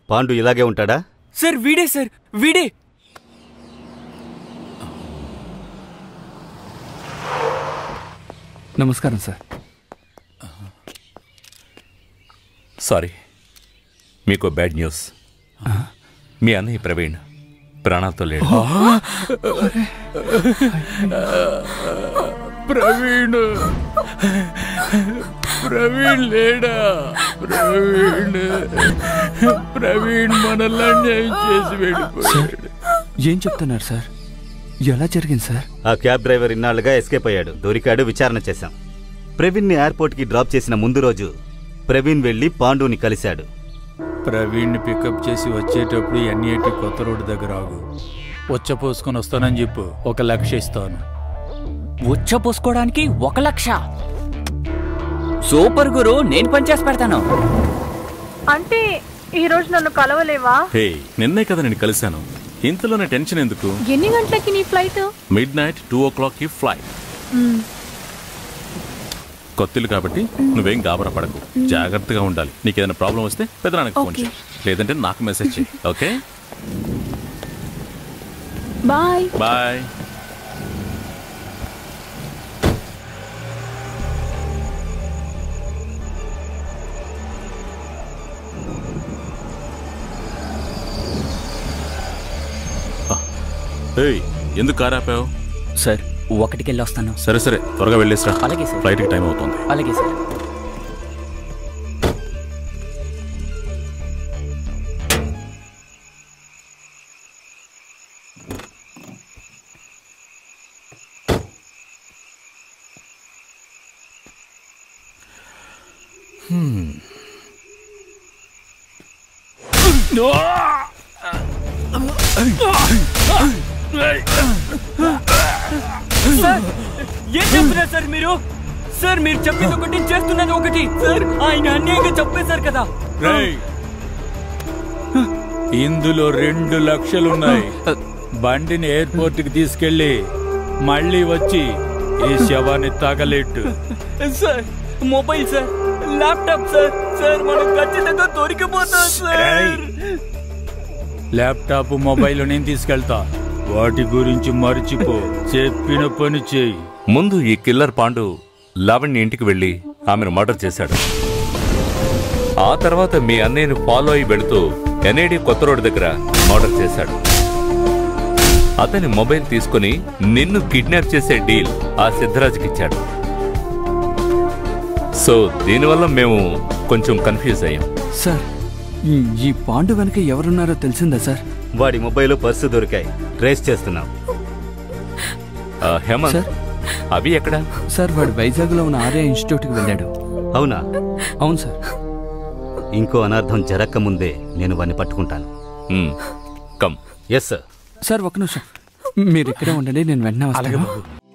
పాండు ఇలాగే ఉంటాడా సార్ వీడే సార్ వీడే నమస్కారం సార్ సారీ మీకు బ్యాడ్ న్యూస్ మీ అన్నయ్య ప్రవీణ్ ప్రాణాలతో లేడు ప్రవీణ్ ప్రవీణ్ లేడా ప్రవీణ్ ప్రవీణ్ మనల్ని అన్యాయం చేసి వెళ్ళిపోయాడు ఏం చెప్తున్నారు సార్ ఎలా జరిగింది సార్ ఆ క్యాబ్ డ్రైవర్ ఇన్నాళ్లుగా ఎస్కేప్ అయ్యాడు దొరికాడు విచారణ చేశాం ప్రవీణ్ని ఎయిర్పోర్ట్కి డ్రాప్ చేసిన ముందు రోజు ప్రవీణ్ వెళ్లి పాండుని కలిశాడు ప్రవీణ్ని పికప్ చేసి వచ్చేటప్పుడు ఎన్ఐటి కొత్త రోడ్డు దగ్గర ఆగు వచ్చ పోసుకొని వస్తానని చెప్పు ఒక లక్ష ఇస్తాను ఉచ్చ పోసుకోవడానికి ఒక లక్ష సూపర్ గురు నేను పనిచేసి పెడతాను అంటే ఈ రోజు నన్ను కలవలేవా హే నిన్నే కదా నేను కలిశాను ఇంతలోనే టెన్షన్ ఎందుకు ఎన్ని గంటలకి నీ flight midnight two o'clock కి ఫ్లైట్ కొత్తిల్లు కాబట్టి నువ్వేం గాబరా పడకు జాగ్రత్తగా ఉండాలి నీకు ఏదైనా ప్రాబ్లం వస్తే పెద్దనానికి ఫోన్ చేయి లేదంటే నాకు మెసేజ్ చేయి ఓకే బాయ్ బాయ్ ఏయ్ ఎందుకు కార్ ఆపావు సార్ ఒకటికి వెళ్ళి వస్తాను సరే సరే త్వరగా వెళ్ళేసిరా అలాగే సార్. ఫ్లైట్కి టైం అవుతుంది అలాగే సార్ సార్ ఏం చెప్తున్నారు సార్ మీరు సార్ మీరు చెప్పింది ఒకటి చేస్తున్నది ఒకటి సార్ ఆయన అన్యాయంగా చెప్పేశారు కదా రేయ్ ఇందులో రెండు లక్షలున్నాయి బండిని ఎయిర్పోర్ట్ కి తీసుకెళ్లి మళ్ళీ వచ్చి ఈ శవాన్ని తగలెట్టు sir mobile sir laptop sir sir మనం ఖచ్చితంగా దొరికిపోతాం సార్ రేయ్. ల్యాప్టాప్ మొబైల్ నేను తీసుకెళ్తా వాటి గురించి మర్చిపో చెప్పిన పని చేయి ముందు ఈ కిల్లర్ పాండు లావణ్య ఇంటికి వెళ్ళి ఆమెను మర్డర్ చేశాడు ఆ తర్వాత మీ అన్నయ్యను ఫాలో అయి వెళుతూ ఎన్ఐడి కొత్త రోడ్ దగ్గర మర్డర్ చేశాడు అతని మొబైల్ తీసుకుని నిన్ను కిడ్నాప్ చేసే డీల్ ఆ సిద్ధరాజ్కి ఇచ్చాడు సో దీనివల్ల మేము కొంచెం కన్ఫ్యూజ్ అయ్యాం సార్ ఈ- ఈ పాండు వెనక ఎవరున్నారో తెలిసిందా సార్ వాడి మొబైల్ పర్సు దొరికాయి ట్రేస్ చేస్తున్నాం ఆ, హేమంత్ సార్? అవి ఎక్కడా సార్ వాడు వైజాగ్లో ఉన్న ఆర్య ఇన్స్టిట్యూట్కి వెళ్ళాడు అవునా అవును సార్ ఇంకో అనర్థం జరక్క ముందే నేను వాడిని పట్టుకుంటాను మ్, కమ్ ఎస్ సార్ సార్ ఒక నిమిషం మీరు ఇక్కడే ఉండండి నేను వెంటనే వస్తాను